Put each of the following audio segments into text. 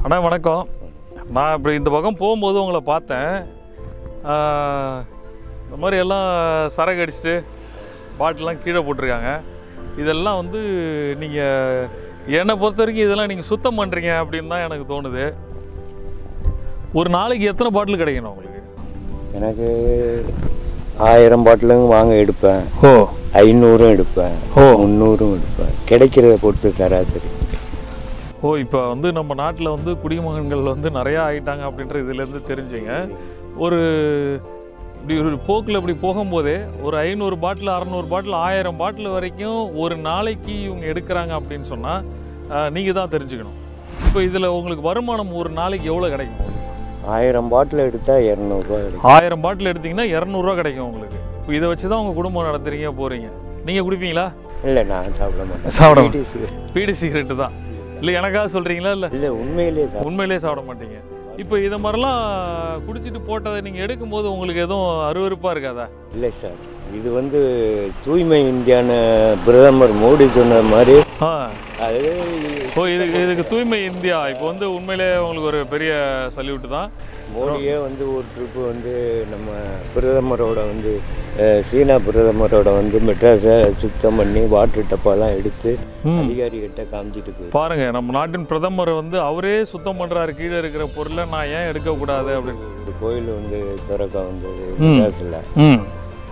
அண்ணா வணக்கம் நான் இப்படி இந்த பக்கம் போகும்போது உங்களை பார்த்தேன் ஆ, இந்த மாதிரி எல்லாம் சரக்கு அடிச்சுட்டு பாட்டிலாம் கீழே போட்டிருக்காங்க இதெல்லாம் வந்து நீங்கள் என்னை பொறுத்த வரைக்கும் இதெல்லாம் நீங்கள் சுத்தம் பண்ணுறீங்க அப்படின்னு தான் எனக்கு தோணுது ஒரு நாளைக்கு எத்தனை பாட்டில் கிடைக்கணும் உங்களுக்கு எனக்கு ஆயிரம் பாட்டிலும் வாங்க எடுப்பேன் ஓ ஐநூறும் எடுப்பேன் ஓ. முந்நூறும் எடுப்பேன் கிடைக்கிறத பொறுத்து சராசரி ஓ இப்போ வந்து நம்ம நாட்டில் வந்து குடிமகன்கள் வந்து நிறையா ஆயிட்டாங்க அப்படின்ற இதுலேருந்து தெரிஞ்சுங்க ஒரு இப்படி ஒரு போக்கில் இப்படி போகும்போதே ஒரு ஐநூறு பாட்டில் அறநூறு பாட்டில் ஆயிரம் பாட்டில் வரைக்கும் ஒரு நாளைக்கு இவங்க எடுக்கிறாங்க அப்படின்னு சொன்னால் நீங்கள் தான் தெரிஞ்சுக்கணும் இப்போ இதில் உங்களுக்கு வருமானம் ஒரு நாளைக்கு எவ்வளோ கிடைக்கும் உங்களுக்கு? ஆயிரம் பாட்டில் எடுத்தால் இரநூறுவா கிடைக்கும் ஆயிரம் பாட்டில் எடுத்தீங்கன்னா இரநூறுவா கிடைக்கும் உங்களுக்கு இப்போ இதை வச்சு தான் உங்கள் குடும்பம் நடத்துறீங்க போகிறீங்க நீங்கள் குடிப்பீங்களா இல்லை நான் சாப்பிட மாட்டேன் சாப்பிட வீட்டு cigarette. பீடி சிகரெட்டு தான் இல்லை எனக்காக சொல்கிறீங்களா இல்லை இல்லை உண்மையிலே சாப்பிட உண்மையிலே சாப்பிட மாட்டீங்க இப்போ இதை மாதிரிலாம் குடிச்சிட்டு போட்டதை நீங்கள் எடுக்கும்போது உங்களுக்கு எதுவும் அருவருப்பாக இருக்காதா இல்லை சார் இது வந்து தூய்மை இந்தியான்னு பிரதமர் மோடி சொன்ன மாதிரி ஆ அது ஓ இது இதுக்கு தூய்மை இந்தியா இப்போ வந்து உண்மையிலே உங்களுக்கு ஒரு பெரிய சல்யூட் தான் மோடியே வந்து ஒரு ட்ரிப்பு வந்து நம்ம பிரதமரோட வந்து அஹ், சீனா பிரதமரோட வந்து மெட்ராஸை சுத்தம் பண்ணி வாட்டர் டப்பாலாம் எடுத்து ம். அதிகாரிகிட்ட காமிச்சிட்டு போய் பாருங்க நம்ம நாட்டின் பிரதமர் வந்து அவரே சுத்தம் பண்ணுறாரு கீழே இருக்கிற பொருளை நான் ஏன் எடுக்கக்கூடாது அப்படின்னு ஒரு கோயில் வந்து திறக்க வந்தது ம். மெட்ராஸில் ம்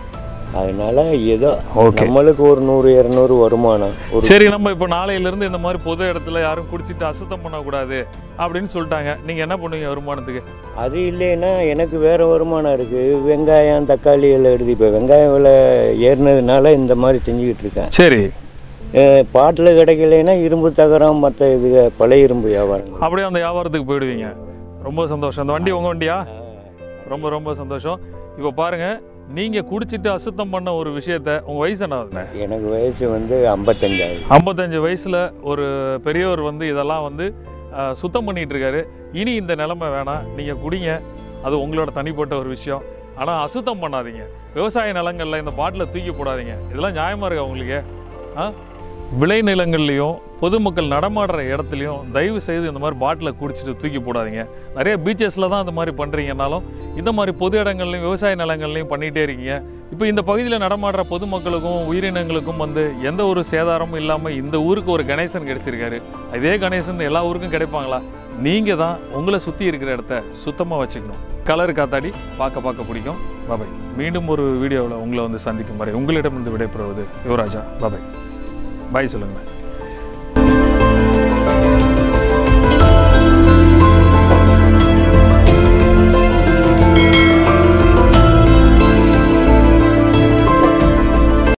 அதனால ஏதோ Okay. நம்மளுக்கு ஒரு நூறு இரநூறு வருமானம் ஒரு சரி நம்ம இப்போ நாளையிலேருந்து இந்த மாதிரி பொது இடத்துல யாரும் குடிச்சிட்டு அசுத்தம் பண்ணக்கூடாது அப்படின்னு சொல்லிட்டாங்க நீங்கள் என்ன பண்ணுவீங்க வருமானத்துக்கு அது இல்லைன்னா எனக்கு வேற வருமானம் இருக்கு வெங்காயம் தக்காளி எல்லாம் எடுத்து இப்போ வெங்காயம் விலை ஏறினதுனால இந்த மாதிரி செஞ்சுக்கிட்டு இருக்கேன் சரி பாட்டில் கிடைக்கலைன்னா இரும்பு தகரம் மற்ற இது பழைய இரும்பு வியாபாரங்கள் அப்படியே அந்த வியாபாரத்துக்கு போயிடுவீங்க ரொம்ப சந்தோஷம் அந்த வண்டி உங்கள் வண்டியா ரொம்ப ரொம்ப சந்தோஷம் இப்போ பாருங்க நீங்க குடிச்சிட்டு அசுத்தம் பண்ண ஒரு விஷயத்த உங்க வயசு என்ன ஆகுதுண்ணே எனக்கு வயசு வந்து ஐம்பத்தஞ்சாவது ஐம்பத்தஞ்சு வயசுல ஒரு பெரியவர் வந்து இதெல்லாம் வந்து அஹ், சுத்தம் பண்ணிட்டு இருக்காரு இனி இந்த நிலைமை வேணாம் நீங்க குடிங்க அது உங்களோட தனிப்பட்ட ஒரு விஷயம் ஆனா அசுத்தம் பண்ணாதீங்க விவசாய நிலங்கள்ல இந்த பாட்டில தூக்கி போடாதீங்க இதெல்லாம் நியாயமா இருக்கா உங்களுக்கு ஆ விளைநிலங்கள்லையும் பொதுமக்கள் நடமாடுற இடத்துலையும் தயவு செய்து இந்த மாதிரி பாட்டிலை குடிச்சிட்டு தூக்கி போடாதீங்க நிறைய பீச்சஸில் தான் இந்த மாதிரி பண்ணுறீங்கனாலும் இந்த மாதிரி பொது இடங்கள்லையும் விவசாய நிலங்கள்லையும் பண்ணிகிட்டே இருக்கீங்க இப்போ இந்த பகுதியில் நடமாடுற பொதுமக்களுக்கும் உயிரினங்களுக்கும் வந்து எந்த ஒரு சேதாரமும் இல்லாமல் இந்த ஊருக்கு ஒரு கணேசன் கிடைச்சிருக்காரு இதே கணேசன் எல்லா ஊருக்கும் கிடைப்பாங்களா நீங்கள் தான் உங்களை சுற்றி இருக்கிற இடத்த சுத்தமாக வச்சுக்கணும் கலர் காத்தாடி பார்க்க பார்க்க பிடிக்கும் பாபாய் மீண்டும் ஒரு வீடியோவில் உங்களை வந்து சந்திக்கும் வரை உங்களிடமிருந்து விடைபெறுவது யுவராஜா பாபாய் பாய் சொல்லுங்கள்